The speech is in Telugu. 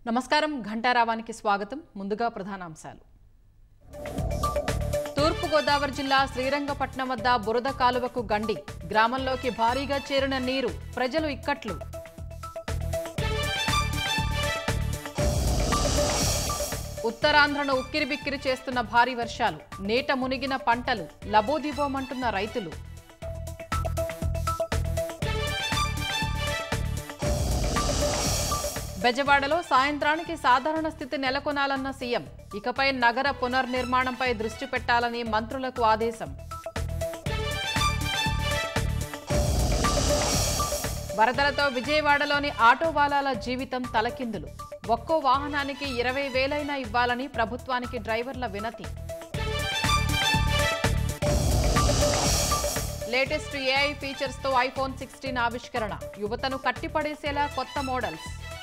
నమస్కారం ఘంటారావానికి స్వాగతం ముందుగా ప్రధానాంశాలు తూర్పుగోదావరి జిల్లా శ్రీరంగపట్నం వద్ద బురద కాలువకు గండి గ్రామంలోకి భారీగా చేరిన నీరు ప్రజలు ఇక్కట్లు ఉత్తరాంధ్రను ఉక్కిరిబిక్కిరి చేస్తున్న భారీ వర్షాలు నీట మునిగిన పంటలు లబోదిబోమంటున్న రైతులు బెజవాడలో సాయంత్రానికి సాధారణ స్థితి నెలకొనాలన్న సీఎం ఇకపై నగర పునర్నిర్మాణంపై దృష్టి పెట్టాలని మంత్రులకు ఆదేశం వరదలతో విజయవాడలోని ఆటో వాలాల జీవితం తలకిందులు ఒక్కో వాహనానికి ఇరవై వేలైనా ఇవ్వాలని ప్రభుత్వానికి డ్రైవర్ల వినతి లేటెస్ట్ ఏఐ ఫీచర్స్ తో ఐఫోన్ సిక్స్టీన్ ఆవిష్కరణ యువతను కట్టిపడేసేలా కొత్త మోడల్స్